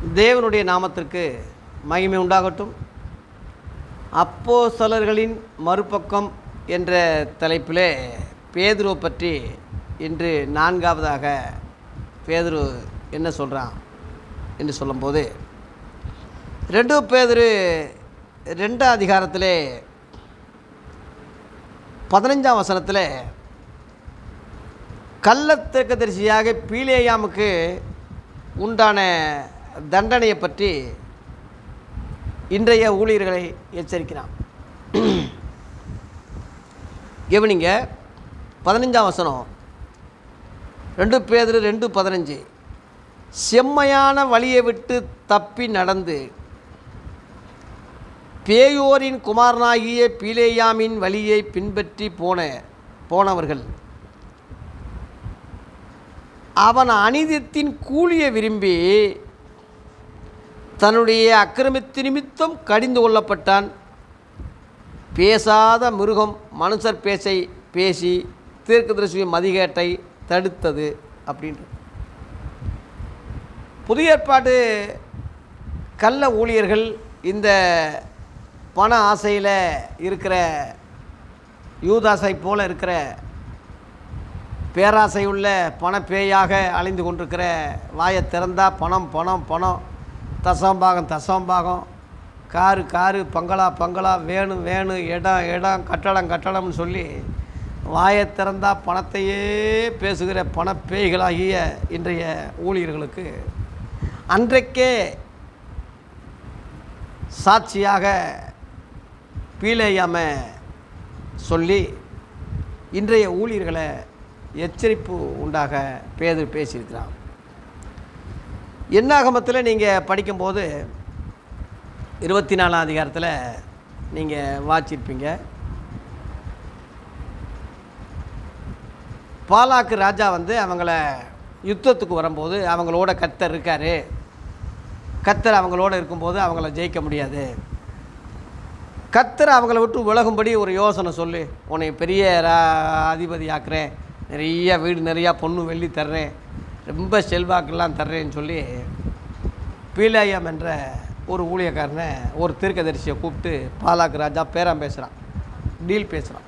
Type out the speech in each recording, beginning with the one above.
தேவனுடைய நாமத்திற்கு மகிமை உண்டாகட்டும் அப்போஸ்தலர்களின் மறுபக்கம் என்ற தலைப்பிலே பேதுருவை பற்றி இன்று நான்காவதாக பேதுரு என்ன சொல்கிறான் என்று சொல்லும்போது ரெண்டு பேதுரு ரெண்டாம் அதிகாரத்திலே பதினஞ்சாம் வசனத்தில் கள்ளத்திற்கதரிசியாக பீலேயாமுக்கு உண்டான தண்டனையை பற்றி இன்றைய ஊழியர்களை எச்சரிக்கிறான் கவனிங்க பதினஞ்சாம் வசனம் ரெண்டு பேர் ரெண்டு பதினஞ்சு செம்மையான வழியை விட்டு தப்பி நடந்து பேயோரின் குமாரனாகிய பீலேயாமின் வழியை பின்பற்றி போன போனவர்கள் அவன் அநீதத்தின் கூலியை விரும்பி தன்னுடைய அக்கிரமித்து நிமித்தம் கடிந்து கொள்ளப்பட்டான் பேசாத மிருகம் மனுஷர் பேச்சை பேசி தீர்க்கதரிசி மதிகேட்டை தடுத்தது அப்படின்றது புதிய ஏற்பாடு கள்ள ஊழியர்கள் இந்த பண ஆசையில் இருக்கிற யூதாசை போல இருக்கிற பேராசை உள்ள பணப்பேயாக அலைந்து கொண்டிருக்கிற வாயை திறந்தா பணம் பணம் பணம் தசம்பாகம் தசம்பாகம் காரு காரு பங்களா பங்களா வேணும் வேணும் இடம் இடம் கட்டடம் கட்டடம்னு சொல்லி வாயை திறந்தா பணத்தையே பேசுகிற பணப்பேய்களாகிய இன்றைய ஊழியர்களுக்கு அன்றைக்கே சாட்சியாக பீலேயாம சொல்லி இன்றைய ஊழியர்களை எச்சரிப்பு உண்டாக பேதர் பேசியிருக்கிறான் என்னாகமத்தில் நீங்கள் படிக்கும்போது இருபத்தி நாலாம் அதிகாரத்தில் நீங்கள் வாச்சிருப்பீங்க பாலாக்கு ராஜா வந்து அவங்கள யுத்தத்துக்கு வரும்போது அவங்களோட கத்தர் இருக்கார் கத்தர் அவங்களோட இருக்கும்போது அவங்கள ஜெயிக்க முடியாது கத்தர் அவங்கள விட்டு விலகும்படி ஒரு யோசனை சொல்லு உன்னை பெரிய ரா- அதிபதி ஆக்குறேன் நிறைய வீடு நிறையா பொண்ணு வெள்ளி தர்றேன் ரொம்ப செல்வாக்கெல்லாம் தர்றேன்னு சொல்லி பீலாயம் என்ற ஒரு ஊழியக்காரனை ஒரு தீர்க்கதரிசியை கூப்பிட்டு பாலாக்கு ராஜா பேரம் பேசுகிறான் டீல் பேசுகிறான்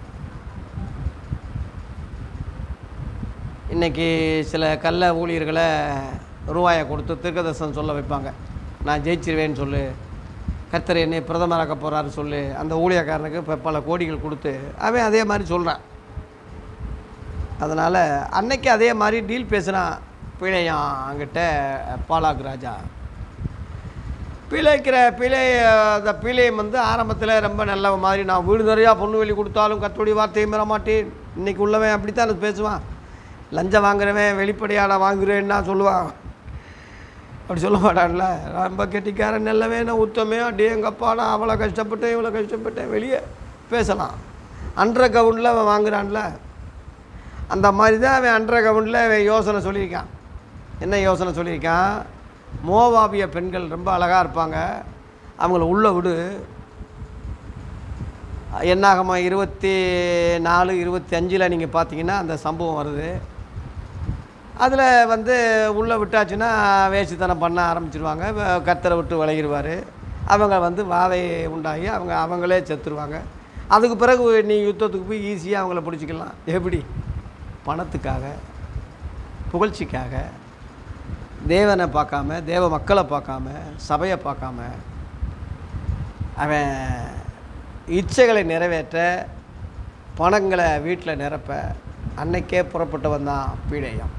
இன்றைக்கி சில கள்ள ஊழியர்களை ரூபாயை கொடுத்து தீர்க்கதரிசனம் சொல்ல வைப்பாங்க நான் ஜெயிச்சிருவேன்னு சொல்லு கர்த்தர் என்னை பிரதமராக்க போகிறாரு சொல்லு அந்த ஊழியக்காரனுக்கு இப்போ பல கோடிகள் கொடுத்து அவன் அதே மாதிரி சொல்கிறான் அதனால் அன்னைக்கு அதே மாதிரி டீல் பேசுகிறான் பிழையான் அங்கிட்ட பாலாக் ராஜா பிழைக்கிற பிழை அந்த பிழையம் வந்து ஆரம்பத்தில் ரொம்ப நல்ல மாதிரி நான் வீடு நிறையா பொண்ணு வெளி கொடுத்தாலும் கத்தோடைய வார்த்தையை மீற மாட்டேன் இன்னைக்கு உள்ளவன் அப்படித்தான் பேசுவான் லஞ்சம் வாங்குறவன் வெளிப்படையான வாங்குறேன்னா சொல்லுவான் அப்படி சொல்ல மாட்டான்ல ரொம்ப கெட்டிக்காரன் நல்லவன் நான் உத்தமே அடே எங்கப்பா நான் அவ்வளோ கஷ்டப்பட்டேன் இவ்வளோ கஷ்டப்பட்டேன் வெளியே பேசலாம் அன்ற கவுண்டில் அவன் வாங்குறான்ல அந்த மாதிரி தான் அவன் அன்ற கவுண்டில் அவன் யோசனை சொல்லியிருக்கான் என்ன யோசனை சொல்லியிருக்கான் மோவாபிய பெண்கள் ரொம்ப அழகாக இருப்பாங்க அவங்கள உள்ளே விடு என்னாகமா இருபத்தி நாலு இருபத்தி அஞ்சில் நீங்கள் பார்த்தீங்கன்னா அந்த சம்பவம் வருது அதில் வந்து உள்ளே விட்டாச்சுன்னா வேசித்தனம் பண்ண ஆரம்பிச்சிருவாங்க வ- கத்தரை விட்டு விலகிடுவார் அவங்க வந்து வாதை உண்டாகி அவங்க அவங்களே செத்துருவாங்க அதுக்கு பிறகு நீ யுத்தத்துக்கு போய் ஈஸியாக அவங்கள பிடிச்சிக்கலாம் எப்படி பணத்துக்காக புகழ்ச்சிக்காக தேவனை பார்க்காம தேவ மக்களை பார்க்காம சபையை பார்க்காம அவன் இச்சைகளை நிறைவேற்ற பணங்களை வீட்டில் நிரப்ப அன்னைக்கே புறப்பட்டவன் தான் பீடையம்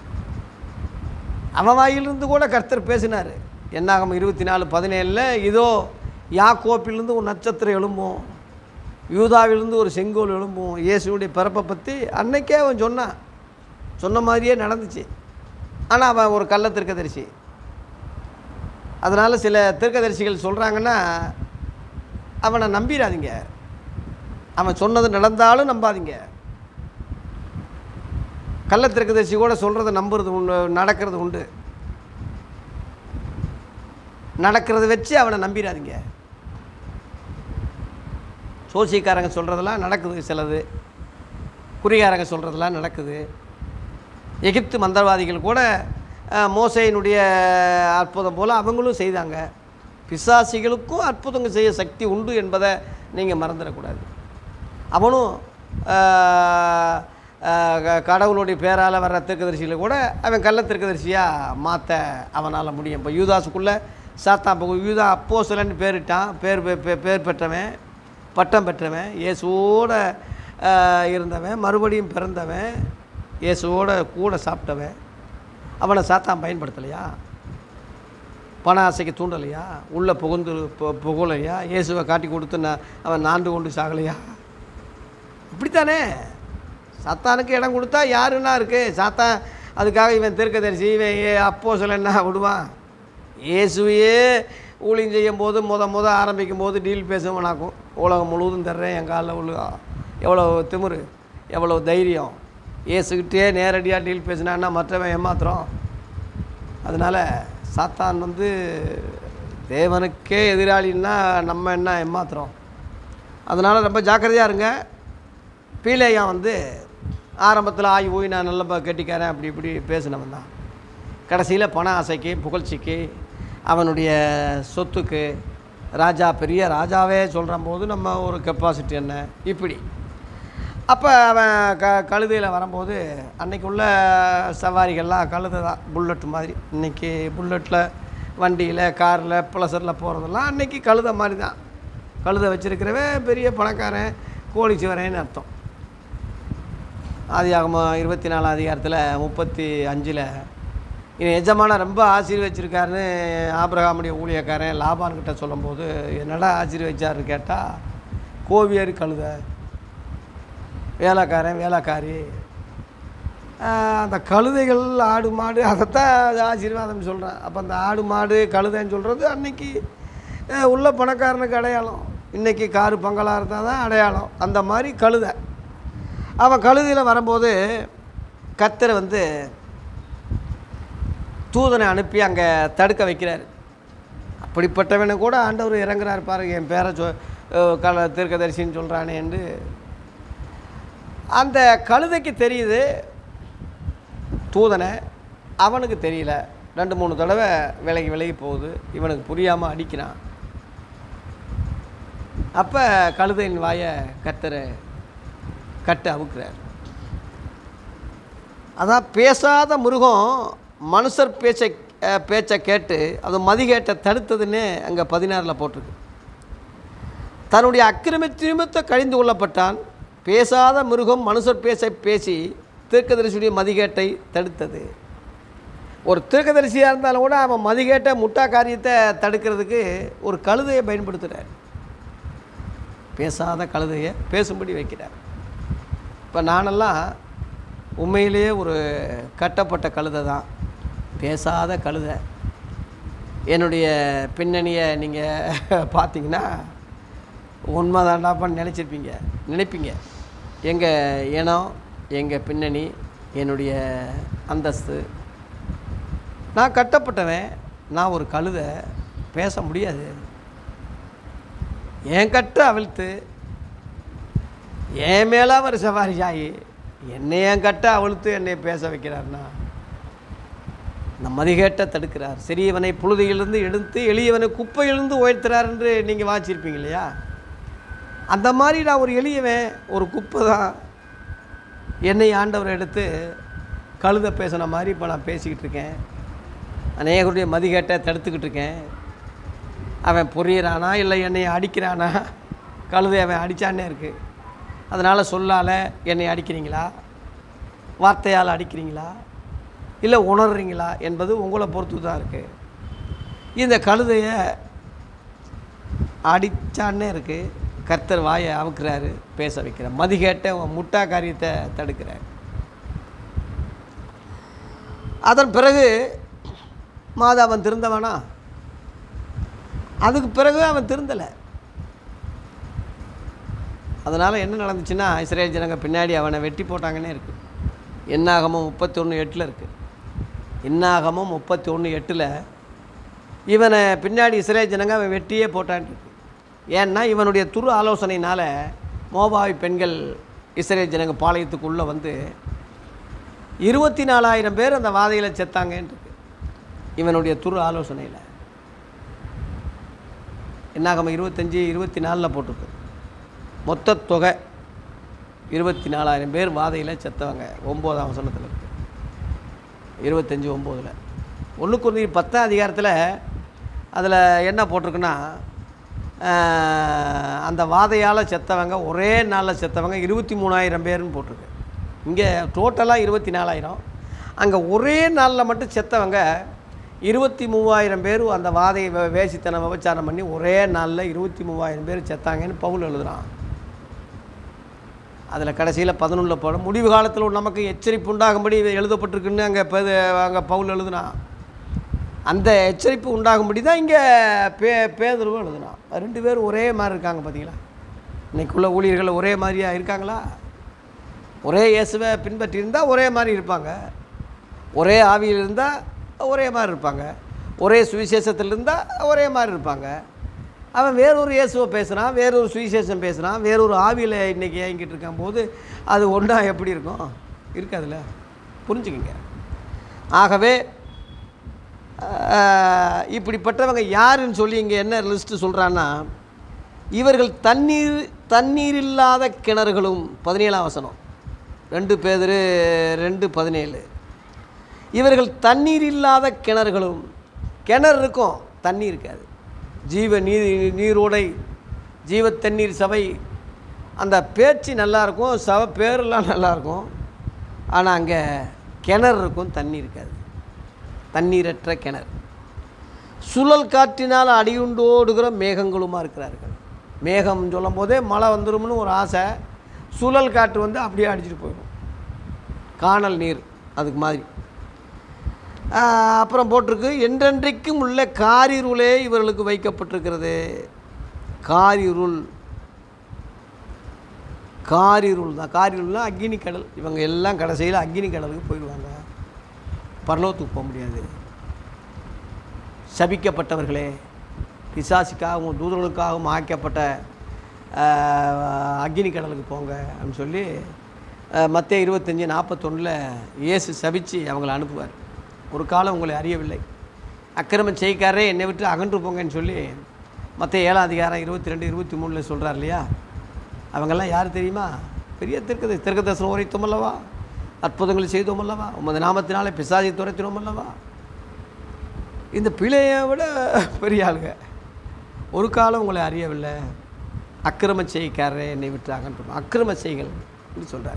அவன் வாயிலிருந்து கூட கர்த்தர் பேசினார் என்னாகும் இருபத்தி நாலு பதினேழில் இதோ யாக்கோப்பிலிருந்து ஒரு நட்சத்திரம் எழும்பும் யூதாவிலிருந்து ஒரு செங்கோல் எழும்பும் இயேசுடைய பிறப்பை பற்றி அன்னைக்கே அவன் சொன்னான் சொன்ன மாதிரியே நடந்துச்சு ஆனால் அவன் ஒரு கள்ள தீர்க்கதரிசி அதனால் சில தீர்க்கதரிசிகள் சொல்கிறாங்கன்னா அவனை நம்பிடாதீங்க அவன் சொன்னது நடந்தாலும் நம்பாதீங்க கள்ள தீர்க்கதரிசி கூட சொல்கிறத நம்புறது உண்டு நடக்கிறது உண்டு நடக்கிறத வச்சு அவனை நம்பிடாதீங்க சோசியக்காரங்க சொல்கிறதெல்லாம் நடக்குது சிலது குறிகாரங்க சொல்கிறதெல்லாம் நடக்குது எகிப்து மந்திரவாதிகள் கூட அஹ், மோசையினுடைய அற்புதம் போல் அவங்களும் செய்தாங்க பிசாசிகளுக்கும் அற்புதங்கள் செய்ய சக்தி உண்டு என்பதை நீங்கள் மறந்துடக்கூடாது அவனும் ஆஹ், ஆஹ், க- கடவுளுடைய பேரால் வர்ற தீர்க்கதரிசிகளை கூட அவன் கள்ள தீர்க்கதரிசியாக மாற்ற அவனால் முடியும் இப்போ யூதாஸுக்குள்ளே சாத்தான் இப்போ யூதா அப்போ சிலன்னு பேரிட்டான் பேர் பெ- பெ- பேர் பெற்றவன் பட்டம் பெற்றவன் இயேசுவோட ஆஹ், இருந்தவன் மறுபடியும் பிறந்தவன் இயேசுவோட கூட சாப்பிட்டவன் அவனை சாத்தான் பயன்படுத்தலையா பண ஆசைக்கு தூண்டலையா உள்ளே புகுந்து பு- புகழலையா இயேசுவை காட்டி கொடுத்து நான் அவன் நாண்டு கொண்டு சாகலையா அப்படித்தானே சாத்தானுக்கு இடம் கொடுத்தா யாருன்னா இருக்கு சாத்தான் அதுக்காக இவன் தீர்க்கதரிசி இவன் ஏ அப்போ என்ன விடுவான் இயேசுவையே ஊழியம் செய்யும் போது முத முத ஆரம்பிக்கும் போது டீல் பேசுவனாக்கும் உலகம் முழுவதும் தர்றேன் என் காலில் உள்ள எவ்வளோ திமிரு எவ்வளோ தைரியம் இயேசுக்கிட்டே நேரடியாக டீல் பேசினான்னா மற்றவன் ஏமாத்துறோம் அதனால் சாத்தான் வந்து தேவனுக்கே எதிராளின்னா நம்ம என்ன ஏமாத்துறோம் அதனால் ரொம்ப ஜாக்கிரதையாக இருங்க பீலேயா வந்து ஆரம்பத்தில் ஆகி போய் நான் நல்ல ப- கெட்டிக்காரன் அப்படி இப்படி பேசினவன் தான் கடைசியில் பண ஆசைக்கு புகழ்ச்சிக்கு அவனுடைய சொத்துக்கு ராஜா பெரிய ராஜாவே சொல்கிற போது நம்ம ஒரு கெப்பாசிட்டி என்ன இப்படி அப்போ அவன் க கழுதையில் வரும்போது அன்னைக்கு உள்ள சவாரிகள்லாம் கழுதை தான் புல்லட் மாதிரி இன்னைக்கு புல்லட்டில் வண்டியில் காரில் ப்ளஸரில் போகிறதெல்லாம் அன்னைக்கு கழுதை மாதிரி தான் கழுதை வச்சிருக்கிறவன் பெரிய பணக்காரன் கோடீஸ்வரன்னு அர்த்தம் ஆதியாகமம் இருபத்தி நாலாம் அதிகாரத்தில் முப்பத்தி அஞ்சில் என் எஜமான ரொம்ப ஆசீர்வச்சிருக்காருன்னு ஆபிரகாமுடைய ஊழியக்காரன் லாபான்கிட்ட சொல்லும்போது என்னடா ஆசீர்வச்சாருன்னு கேட்டால் கோவியர் கழுதை வேலைக்காரன் வேலைக்காரி ஆஹ் அந்த கழுதைகள் ஆடு மாடு அதைத்தான் ஆசீர்வாதம் சொல்கிறேன் அப்போ அந்த ஆடு மாடு கழுதைன்னு சொல்கிறது அன்னைக்கு ஆஹ் உள்ள பணக்காரனுக்கு அடையாளம் இன்னைக்கு காரு பங்களா இருந்தால் தான் அடையாளம் அந்த மாதிரி கழுதை அவன் கழுதையில் வரும்போது கத்தரை வந்து தூதனை அனுப்பி அங்கே தடுக்க வைக்கிறார் அப்படிப்பட்டவனை கூட ஆண்டவர் இறங்குறாரு பாருங்க என் பேரை சொ அஹ் கல தீர்க்கதரிசின்னு சொல்கிறானே என்று அந்த கழுதைக்கு தெரியுது தூதனை அவனுக்கு தெரியல ரெண்டு மூணு தடவை விலகி விலகி போகுது இவனுக்கு புரியாமல் அடிக்கிறான் அப்போ கழுதையின் வாயை கத்தரை கட்டு அவுக்குறார் அதான் பேசாத மிருகம் மனுஷர் பேச்சை அஹ், பேச்சை கேட்டு அது மதிகேட்டை தடுத்ததுன்னு அங்கே பதினாறில் போட்டிருக்கு தன்னுடைய அக்கிரமத்து நிமித்த கழிந்து கொள்ளப்பட்டான் பேசாத மிருகம் மனுஷர் பேச பேசி தீர்க்கதரிசியுடைய மதிகேட்டை தடுத்தது ஒரு தீர்க்கதரிசியாக இருந்தாலும் கூட அவன் மதிகேட்ட முட்டா காரியத்தை தடுக்கிறதுக்கு ஒரு கழுதையை பயன்படுத்துகிறார் பேசாத கழுதையை பேசும்படி வைக்கிறார் இப்போ நானெல்லாம் உண்மையிலேயே ஒரு கட்டப்பட்ட கழுதை தான் பேசாத கழுதை என்னுடைய பின்னணியை நீங்கள் பார்த்தீங்கன்னா உண்மைதாண்டாப்பான்னு நினச்சிருப்பீங்க நினைப்பீங்க எங்கள் இனம் எங்கள் பின்னணி என்னுடைய அந்தஸ்து நான் கட்டப்பட்டவன் நான் ஒரு கழுதை பேச முடியாது என் கட்ட அவிழ்த்து என் மேலே அவர் சவாரி ஆகி என்னை என் கட்ட அவிழ்த்து என்னை பேச வைக்கிறார்னா இந்த மதிகேட்டை தடுக்கிறார் சிறியவனை புழுதியிலிருந்து எடுத்து எளியவனை குப்பையிலிருந்து உயர்த்துறார் என்று நீங்கள் வாச்சிருப்பீங்க இல்லையா அந்த மாதிரி நான் ஒரு எளியவன் ஒரு குப்பை தான் என்னை ஆண்டவர் எடுத்து கழுத பேசின மாதிரி இப்போ நான் பேசிக்கிட்டு இருக்கேன் அநேகருடைய மதிகேட்டை தடுத்துக்கிட்டு இருக்கேன் அவன் புரியிறானா இல்லை என்னை அடிக்கிறானா கழுதை அவன் அடித்தானே இருக்குது அதனால் சொல்லால் என்னை அடிக்கிறீங்களா வார்த்தையால் அடிக்கிறீங்களா இல்லை உணர்றீங்களா என்பது உங்களை பொறுத்து தான் இருக்குது இந்த கழுதையை அடித்தானே இருக்குது கர்த்தர் வாயை அவுக்குறாரு பேச வைக்கிறார் மதிகேட்ட உன் முட்டா காரியத்தை தடுக்கிறார் அதன் பிறகு மாதா அவன் திருந்தவனா அதுக்கு பிறகு அவன் திருந்தலை அதனால் என்ன நடந்துச்சுன்னா இஸ்ரேல் ஜனங்க பின்னாடி அவனை வெட்டி போட்டாங்கன்னே இருக்குது என்னாகமும் முப்பத்தி ஒன்று எட்டில் இருக்குது என்னாகமும் முப்பத்தி ஒன்று எட்டில் இவனை பின்னாடி இஸ்ரேல் ஜனங்க அவன் வெட்டியே போட்டான் இருக்கு ஏன்னா இவனுடைய துரு ஆலோசனையினால் மோபாவி பெண்கள் இஸ்ரேல் ஜனங்க பாளையத்துக்குள்ளே வந்து இருபத்தி நாலாயிரம் பேர் அந்த வாதையில் செத்தாங்கன்னு இருக்கு இவனுடைய துரு ஆலோசனையில் என்னாகம இருபத்தஞ்சி இருபத்தி நாலில் போட்டிருக்கு மொத்த தொகை இருபத்தி நாலாயிரம் பேர் வாதையில் செத்தவங்க ஒம்போதாம் வசனத்தில் இருக்கு இருபத்தஞ்சி ஒம்போதில் ஒன்றுக்கு ஒன்று பத்தாம் அதிகாரத்தில் அதில் என்ன போட்டிருக்குன்னா ஆஹ், அந்த வாதையால் செத்தவங்க ஒரே நாளில் செத்தவங்க இருபத்தி மூணாயிரம் பேர்னு போட்டிருக்கு இங்கே டோட்டலாக இருபத்தி நாலாயிரம் அங்கே ஒரே நாளில் மட்டும் செத்தவங்க இருபத்தி மூவாயிரம் பேர் அந்த வாதையை வே- வேசித்தனம் விபச்சாரம் பண்ணி ஒரே நாளில் இருபத்தி மூவாயிரம் பேர் செத்தாங்கன்னு பவுல் எழுதுறான் அதில் கடைசியில் பதினொன்றில் போட முடிவு காலத்தில் நமக்கு எச்சரிப்பு உண்டாகும்படி இது எழுதப்பட்டிருக்குன்னு அங்கே இப்போ அங்கே பவுல் எழுதுனா அந்த எச்சரிப்பு உண்டாகும்படி தான் இங்கே பே பேதருவும் எழுதுனான் ரெண்டு பேரும் ஒரே மாதிரி இருக்காங்க பார்த்தீங்களா இன்னைக்குள்ள ஊழியர்கள் ஒரே மாதிரியா இருக்காங்களா ஒரே இயேசுவை பின்பற்றி இருந்தால் ஒரே மாதிரி இருப்பாங்க ஒரே ஆவியில் இருந்தால் ஒரே மாதிரி இருப்பாங்க ஒரே சுவிசேஷத்தில் இருந்தால் ஒரே மாதிரி இருப்பாங்க அவன் வேறொரு இயேசுவை பேசுகிறான் வேறொரு சுவிசேஷம் பேசுகிறான் வேறொரு ஆவியில் இன்றைக்கி இயங்கிட்டு இருக்கான் போது அது ஒன்றா எப்படி இருக்கும் இருக்காதுல்ல புரிஞ்சுக்குங்க ஆகவே ஆஹ், இப்படிப்பட்டவங்க யாருன்னு சொல்லி இங்கே என்ன லிஸ்ட்டு சொல்கிறான்னா இவர்கள் தண்ணீர் தண்ணீர் இல்லாத கிணறுகளும் பதினேழாம் வசனம் ரெண்டு பேர் ரெண்டு பதினேழு இவர்கள் தண்ணீர் இல்லாத கிணறுகளும் கிணறு இருக்கும் தண்ணி இருக்காது ஜீவ நீர் நீரோடை ஜீவ தண்ணீர் சபை அந்த பேச்சு நல்லா இருக்கும் சபை பேரெல்லாம் நல்லா இருக்கும் ஆனால் அங்கே கிணறு இருக்கும் தண்ணி இருக்காது தண்ணீரற்ற கிணறு சுழல் காற்றினால் அடியுண்டோடுகிற மேகங்களுமா இருக்கிறார்கள் மேகம் சொல்லும் போதே மழை வந்துரும்னு ஒரு ஆசை சுழல் காற்று வந்து அப்படியே அடிச்சிட்டு போயிடும் காணல் நீர் அதுக்கு மாதிரி ஆஹ், அப்புறம் போட்டிருக்கு என்றென்றைக்கும் உள்ள காரிருளே இவர்களுக்கு வைக்கப்பட்டிருக்கிறது காரிருள் காரிருள் தான் காரிருள்னா அக்னி கடல் இவங்க எல்லாம் கடைசியில் அக்னி கடலுக்கு போயிடுவாங்க பரலோகத்துக்கு போக முடியாது சபிக்கப்பட்டவர்களே பிசாசுக்காகவும் தூதர்களுக்காகவும் ஆக்கப்பட்ட ஆஹ், அக்னி கடலுக்கு போங்க அப்படின்னு சொல்லி மத்திய இருபத்தஞ்சி நாற்பத்தொன்னில் இயேசு சபித்து அவங்கள அனுப்புவார் ஒரு காலம் உங்களை அறியவில்லை அக்கிரமம் செய்காரே என்னை விட்டு அகன்று போங்கன்னு சொல்லி மற்ற ஏழாம் அதிகாரம் இருபத்தி ரெண்டு இருபத்தி மூணில் சொல்கிறார் இல்லையா அவங்கெல்லாம் யார் தெரியுமா பெரிய திருக்கதை திருக்க தரிசனம் உரைத்தோம் அல்லவா அற்புதங்களை செய்தோம் அல்லவா உமது நாமத்தினாலே பிசாசி துரைத்தினோம் அல்லவா இந்த பிழையை விட பெரிய ஆளுங்க ஒரு காலம் உங்களை அறியவில்லை அக்கிரம செய்காரே என்னை விட்டு அகன்றும் அக்கிரம செய்கள் என்று சொல்கிறார்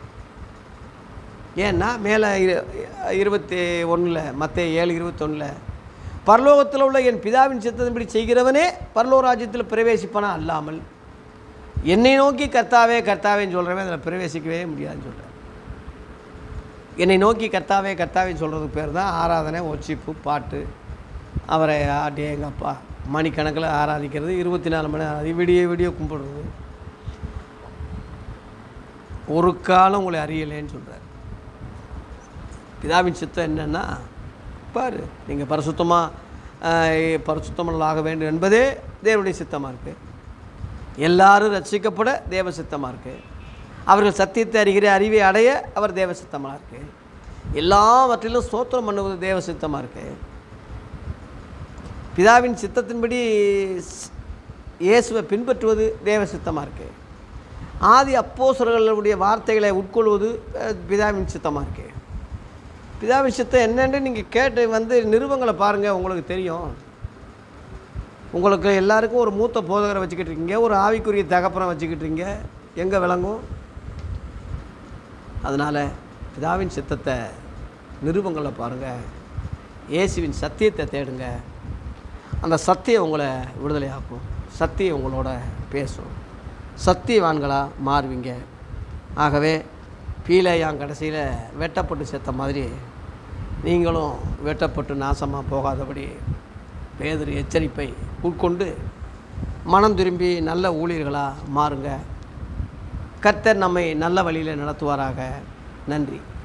ஏன்னா மேலே இரு இருபத்தி ஒன்றில் மற்ற ஏழு இருபத்தொன்னில் பரலோகத்தில் உள்ள என் பிதாவின் சித்தத்தின்படி செய்கிறவனே பரலோக ராஜ்யத்தில் பிரவேசிப்பானா அல்லாமல் என்னை நோக்கி கர்த்தாவே கர்த்தாவேன்னு சொல்கிறவன் அதில் பிரவேசிக்கவே முடியாதுன்னு சொல்கிறேன் என்னை நோக்கி கர்த்தாவே கர்த்தாவேன்னு சொல்கிறதுக்கு பேர் தான் ஆராதனை ஒச்சிப்பு பாட்டு அவரை ஆட்டி எங்கள் அப்பா மணிக்கணக்கில் ஆராதிக்கிறது இருபத்தி நாலு மணி ஆராதி விடிய விடிய கும்பிடுறது ஒரு காலம் உங்களை அறியலேன்னு சொல்கிறார் பிதாவின் சித்தம் என்னன்னா பாரு நீங்கள் பரிசுத்தமாக பரிசுத்தமாக வேண்டும் என்பதே தேவனுடைய சித்தமாக இருக்குது எல்லாரும் ரட்சிக்கப்பட தேவ சித்தமாக இருக்குது அவர்கள் சத்தியத்தை அறிகிற அறிவை அடைய அவர் தேவ சித்தமாக இருக்குது எல்லாவற்றிலும் ஸ்தோத்திரம் பண்ணுவது தேவ சித்தமாக இருக்குது பிதாவின் சித்தத்தின்படி ஸ்- இயேசுவை பின்பற்றுவது தேவ சித்தமாக இருக்குது ஆதி அப்போஸ்தலர்களுடைய வார்த்தைகளை உட்கொள்வது அஹ், பிதாவின் சித்தமாக இருக்குது பிதாவின் சித்தம் என்னன்னு நீங்கள் கேட்டு வந்து நிருபங்களை பாருங்கள் உங்களுக்கு தெரியும் உங்களுக்கு எல்லாருக்கும் ஒரு மூத்த போதகரை வச்சுக்கிட்டு இருக்கீங்க ஒரு ஆவிக்குரிய தகப்பனை வச்சுக்கிட்டு இருக்கீங்க எங்கே விளங்கும் அதனால் பிதாவின் சித்தத்தை நிருபங்களை பாருங்கள் இயேசுவின் சத்தியத்தை தேடுங்க அந்த சத்தியம் உங்களை விடுதலையாக்கும் சத்தியம் உங்களோட பேசும் சத்தியவான்களாக மாறுவீங்க ஆகவே பீலையாங் கடைசியில் வெட்டப்பட்டு செத்த மாதிரி நீங்களும் வெட்டப்பட்டு நாசமாக போகாதபடி பேதர் எச்சரிப்பை உட்கொண்டு மனம் திரும்பி நல்ல ஊழியர்களாக மாறுங்க கர்த்தர் நம்மை நல்ல வழியில் நடத்துவாராக நன்றி